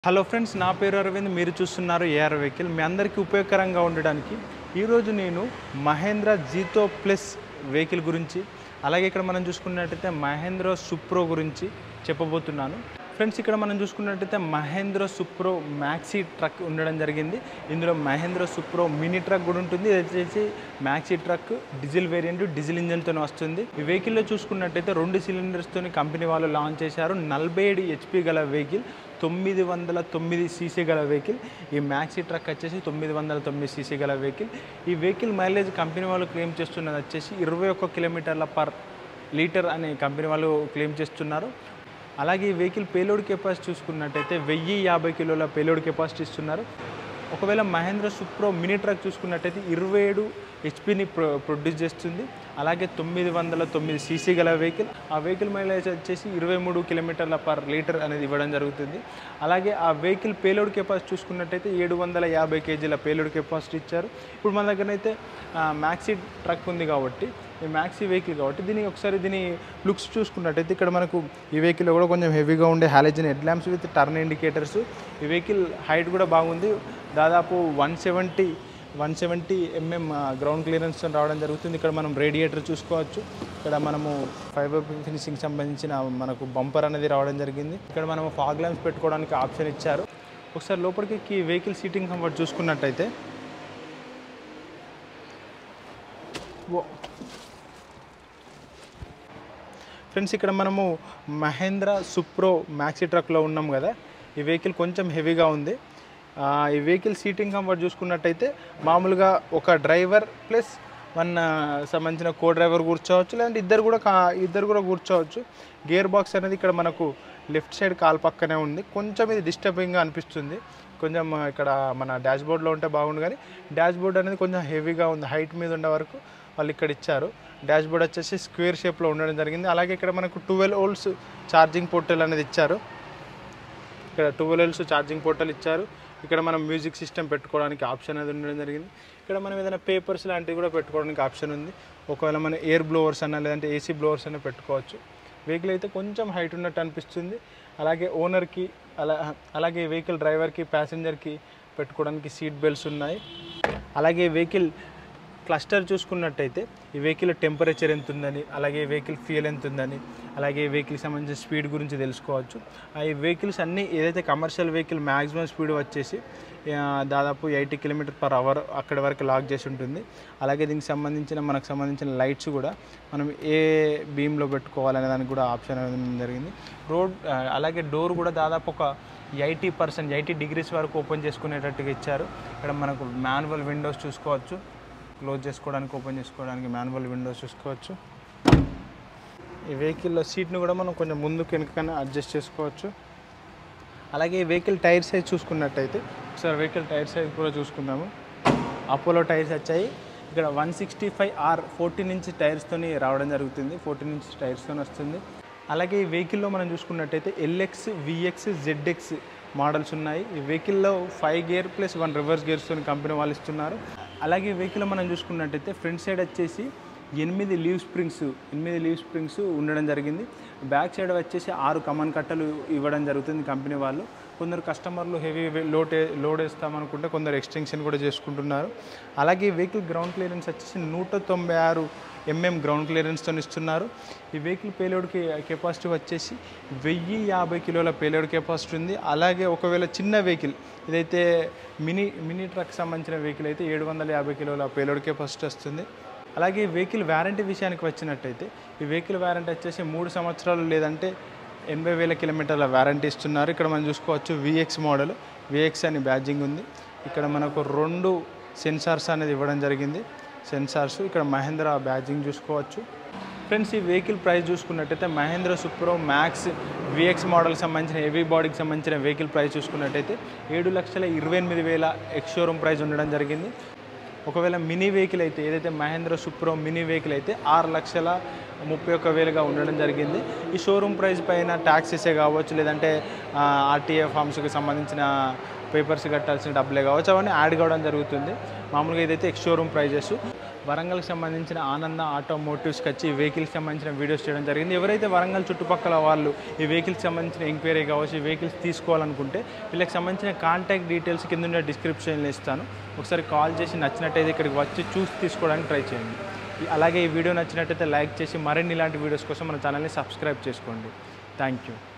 hello friends నా పేరు అరవింద్ మీరు చూస్తున్నారు ఏఆర్ వెహికల్ మీ అందరికీ ఉపయోగకరంగా ఉండడానికి ఈరోజు నేను మహేంద్ర జీతో ప్లస్ వెహికల్ గురించి అలాగే ఇక్కడ మనం చూసుకున్నట్టయితే మహేంద్ర సుప్రో గురించి చెప్పబోతున్నాను ఫ్రెండ్స్ ఇక్కడ మనం చూసుకున్నట్టయితే మహేంద్ర సుప్రో మ్యాక్సీ ట్రక్ ఉండడం జరిగింది ఇందులో మహేంద్ర సుప్రో మినీ ట్రక్ కూడా ఉంటుంది ఇది వచ్చేసి maxi truck diesel variant diesel ఇంజన్తో వస్తుంది ఈ వెహికల్లో చూసుకున్నట్టయితే రెండు సిలిండర్స్తో కంపెనీ వాళ్ళు లాంచ్ చేశారు నలభై ఏడు హెచ్పి గల వెహికల్ తొమ్మిది వందల తొమ్మిది సీసీ గల వెహికల్ ఈ మ్యాక్సీ ట్రక్ వచ్చేసి తొమ్మిది వందల తొమ్మిది సీసీ గల వెహికల్ ఈ వెహికల్ మైలేజ్ కంపెనీ వాళ్ళు క్లెయిమ్ చేస్తున్నది వచ్చేసి ఇరవై ఒక్క కిలోమీటర్ల పర్ లీటర్ అని కంపెనీ వాళ్ళు క్లెయిమ్ చేస్తున్నారు అలాగే ఈ వెహికల్ పేలోడ్ కెపాసిటీ చూసుకున్నట్టయితే వెయ్యి యాభై కిలోల పేలోడ్ కెపాసిటీ ఇస్తున్నారు ఒకవేళ మహేంద్ర సుప్రో మినీ ట్రక్ చూసుకున్నట్టయితే ఇరవై ఏడు హెచ్పిని ప్రొ ప్రొడ్యూస్ చేస్తుంది అలాగే తొమ్మిది వందల తొమ్మిది సీసీ గల వెహికల్ ఆ వెహికల్ మైలేజ్ వచ్చేసి ఇరవై మూడు కిలోమీటర్ల పర్ లీటర్ అనేది ఇవ్వడం జరుగుతుంది అలాగే ఆ వెహికల్ పేలోడ్ కెపాసిటీ చూసుకున్నట్టయితే ఏడు వందల యాభై కేజీల పేలోడ్ కెపాసిటీ ఇచ్చారు ఇప్పుడు మన దగ్గర అయితే మ్యాక్సీ ట్రక్ ఉంది కాబట్టి ఈ మ్యాక్సీ వెహికల్ కాబట్టి దీని ఒకసారి దీని లుక్స్ చూసుకున్నట్టయితే ఇక్కడ మనకు ఈ వెహికల్లో కూడా కొంచెం హెవీగా ఉండే halogen headlamps with turn indicators ఈ వెహికల్ హైట్ కూడా బాగుంది దాదాపు one seventy one seventy M M ground clearance రావడం జరుగుతుంది ఇక్కడ మనం రేడియేటర్ చూసుకోవచ్చు ఇక్కడ మనము ఫైబర్ ఫినిషింగ్ సంబంధించిన మనకు బంపర్ అనేది రావడం జరిగింది ఇక్కడ మనం ఫాగ్ ల్యాంప్స్ పెట్టుకోవడానికి ఆప్షన్ ఇచ్చారు ఒకసారి లోపలికి ఈ వెహికల్ సీటింగ్ కంఫర్ట్ చూసుకున్నట్టయితే ఓ ఫ్రెండ్స్ ఇక్కడ మనము మహేంద్ర సుప్రో మ్యాక్సీ ట్రక్లో ఉన్నాం కదా ఈ వెహికల్ కొంచెం హెవీగా ఉంది ఆ, ఈ వెహికల్ సీటింగ్ కంఫర్ట్ చూసుకున్నట్టయితే మామూలుగా ఒక డ్రైవర్ ప్లస్ వన్ ఆ, సంబంధించిన కో డ్రైవర్ కూర్చోవచ్చు లేదంటే ఇద్దరు కూడా కా ఇద్దరు కూడా కూర్చోవచ్చు గేర్ బాక్స్ అనేది ఇక్కడ మనకు లెఫ్ట్ సైడ్ కాల్ పక్కనే ఉంది కొంచెం ఇది డిస్టర్బింగ్గా అనిపిస్తుంది కొంచెం ఆ, ఇక్కడ మన డాష్ బోర్డ్లో ఉంటే బాగుండు కానీ డాష్ బోర్డ్ అనేది కొంచెం హెవీగా ఉంది హైట్ మీద ఉండే వరకు వాళ్ళు ఇక్కడ ఇచ్చారు డాష్ బోర్డ్ వచ్చేసి స్క్వేర్ షేప్లో ఉండడం జరిగింది అలాగే ఇక్కడ మనకు ట్వెల్వ్ ఓల్డ్స్ ఛార్జింగ్ పోర్టల్ అనేది ఇచ్చారు ఇక్కడ ట్వెల్వ్ ఓల్డ్స్ ఛార్జింగ్ పోర్టల్ ఇచ్చారు ఇక్కడ మనం మ్యూజిక్ సిస్టమ్ పెట్టుకోవడానికి ఆప్షన్ అనేది ఉండడం జరిగింది ఇక్కడ మనం ఏదైనా పేపర్స్ లాంటివి కూడా పెట్టుకోవడానికి ఆప్షన్ ఉంది ఒకవేళ మన ఎయిర్ బ్లోవర్స్ అన్న లేదంటే ఏసీ బ్లోవర్స్ అన్న పెట్టుకోవచ్చు వెహికల్ అయితే కొంచెం హైట్ ఉన్నట్టు అనిపిస్తుంది అలాగే ఓనర్కి అలా అలాగే వెహికల్ డ్రైవర్కి ప్యాసింజర్కి పెట్టుకోవడానికి సీట్ బెల్ట్స్ ఉన్నాయి అలాగే వెహికల్ క్లస్టర్ చూసుకున్నట్టయితే ఈ వెహికల్ టెంపరేచర్ ఎంత ఉందని అలాగే ఈ వెహికల్ ఫ్యూయల్ ఎంత ఉందని అలాగే ఈ వెహికల్కి సంబంధించిన స్పీడ్ గురించి తెలుసుకోవచ్చు ఆ ఈ వెహికల్స్ అన్నీ ఏదైతే కమర్షియల్ వెహికల్ మ్యాక్సిమం స్పీడ్ వచ్చేసి ఆ, దాదాపు ఎయిటీ కిలోమీటర్ పర్ అవర్ అక్కడి వరకు లాక్ చేసి ఉంటుంది అలాగే దీనికి సంబంధించిన మనకు సంబంధించిన లైట్స్ కూడా మనం ఏ బీమ్లో పెట్టుకోవాలనే దానికి కూడా ఆప్షన్ అనేది జరిగింది రోడ్ ఆ, అలాగే డోర్ కూడా దాదాపు ఒక ఎయిటీ పర్సెంట్ ఎయిటీ డిగ్రీస్ వరకు ఓపెన్ చేసుకునేటట్టుగా ఇచ్చారు ఇక్కడ మనకు మాన్యువల్ విండోస్ చూసుకోవచ్చు క్లోజ్ చేసుకోవడానికి ఓపెన్ చేసుకోవడానికి మాన్యువల్ విండోస్ చూసుకోవచ్చు ఈ వెహికల్లో సీట్ని కూడా మనం కొంచెం ముందుకు వెనుకనే అడ్జస్ట్ చేసుకోవచ్చు అలాగే ఈ వెహికల్ టైర్ సైజ్ చూసుకున్నట్టయితే ఒకసారి వెహికల్ టైర్ సైజ్ కూడా చూసుకుందాము అపోలో టైర్స్ వచ్చాయి ఇక్కడ one sixty five R fourteen inch టైర్స్తోని రావడం జరుగుతుంది ఫోర్టీన్ ఇంచ్ టైర్స్తో వస్తుంది అలాగే ఈ వెహికల్లో మనం చూసుకున్నట్టయితే ఎల్ఎక్స్ విఎక్స్ జెడ్ఎక్స్ మోడల్స్ ఉన్నాయి ఈ వెహికల్లో five gear plus one reverse గేర్స్తో కంపెనీ వాళ్ళు ఇస్తున్నారు అలాగే ఈ వెహికల్లో మనం చూసుకున్నట్టయితే ఫ్రంట్ సైడ్ వచ్చేసి ఎనిమిది లీవ్ స్ప్రింగ్స్ ఎనిమిది లీవ్ స్ప్రింగ్స్ ఉండడం జరిగింది బ్యాక్ సైడ్ వచ్చేసి ఆరు కమన్ కట్టలు ఇవ్వడం జరుగుతుంది కంపెనీ వాళ్ళు కొందరు కస్టమర్లు హెవీ లోడ్ లోడ్ వేస్తామనుకుంటే కొందరు ఎక్స్టెన్షన్ కూడా చేసుకుంటున్నారు అలాగే ఈ వెహికల్ గ్రౌండ్ క్లియరెన్స్ వచ్చేసి నూట తొంభై ఆరు ఎంఎం గ్రౌండ్ క్లియరెన్స్తో ఇస్తున్నారు ఈ వెహికల్ పేలోడ్కి కెపాసిటీ వచ్చేసి వెయ్యి యాభై కిలోల పేలోడ్ కెపాసిటీ ఉంది అలాగే ఒకవేళ చిన్న వెహికల్ ఇదైతే మినీ మినీ ట్రక్ సంబంధించిన వెహికల్ అయితే ఏడు వందల యాభై కిలోల పేలోడ్ కెపాసిటీ వస్తుంది అలాగే ఈ వెహికల్ వ్యారంటీ విషయానికి వచ్చినట్టయితే ఈ వెహికల్ వ్యారంటీ వచ్చేసి మూడు సంవత్సరాలు లేదంటే ఎనభై వేల కిలోమీటర్ల వ్యారంటీ ఇస్తున్నారు ఇక్కడ మనం చూసుకోవచ్చు విఎక్స్ మోడల్ విఎక్స్ అని బ్యాడ్జింగ్ ఉంది ఇక్కడ మనకు రెండు సెన్సార్స్ అనేది ఇవ్వడం జరిగింది సెన్సార్స్ ఇక్కడ మహేంద్ర బ్యాడ్జింగ్ చూసుకోవచ్చు ఫ్రెండ్స్ ఈ వెహికల్ ప్రైస్ చూసుకున్నట్టయితే మహేంద్ర సుప్రో మ్యాక్స్ విఎక్స్ మోడల్కి సంబంధించిన హెవీ బాడీకి సంబంధించిన వెహికల్ ప్రైస్ చూసుకున్నట్టయితే ఏడు లక్షల ఇరవై ఎనిమిది వేల ఎక్స్ షోరూమ్ ప్రైస్ ఉండడం జరిగింది ఒకవేళ మినీ వెహికల్ అయితే ఏదైతే మహేంద్ర సుప్రో మినీ వెహికల్ అయితే ఆరు లక్షల ముప్పై ఒక్క వేలుగా ఉండడం జరిగింది ఈ షోరూమ్ ప్రైస్ పైన ట్యాక్సెసే కావచ్చు లేదంటే ఆర్టీఏ ఫామ్స్కి సంబంధించిన పేపర్స్ కట్టాల్సిన డబ్బులే కావచ్చు అవన్నీ యాడ్ కావడం జరుగుతుంది మామూలుగా ఇదైతే ఎక్స్ షోరూమ్ ప్రైజెస్ వరంగల్కి సంబంధించిన ఆనంద ఆటోమోటివ్స్కి వచ్చి ఈ వెహికల్కి సంబంధించిన వీడియోస్ చేయడం జరిగింది ఎవరైతే వరంగల్ చుట్టుపక్కల వాళ్ళు ఈ వెహికల్కి సంబంధించిన ఎంక్వైరీ కావచ్చు ఈ వెహికల్స్ తీసుకోవాలనుకుంటే వీళ్ళకి సంబంధించిన కాంటాక్ట్ డీటెయిల్స్ కింద ఉన్న డిస్క్రిప్షన్లో ఇస్తాను ఒకసారి కాల్ చేసి నచ్చినట్టయితే ఇక్కడికి వచ్చి చూసి తీసుకోవడానికి ట్రై చేయండి ఈ- అలాగే ఈ వీడియో నచ్చినట్టయితే లైక్ చేసి మరిన్ని ఇలాంటి వీడియోస్ కోసం మన ఛానల్ని సబ్స్క్రైబ్ చేసుకోండి థ్యాంక్ యూ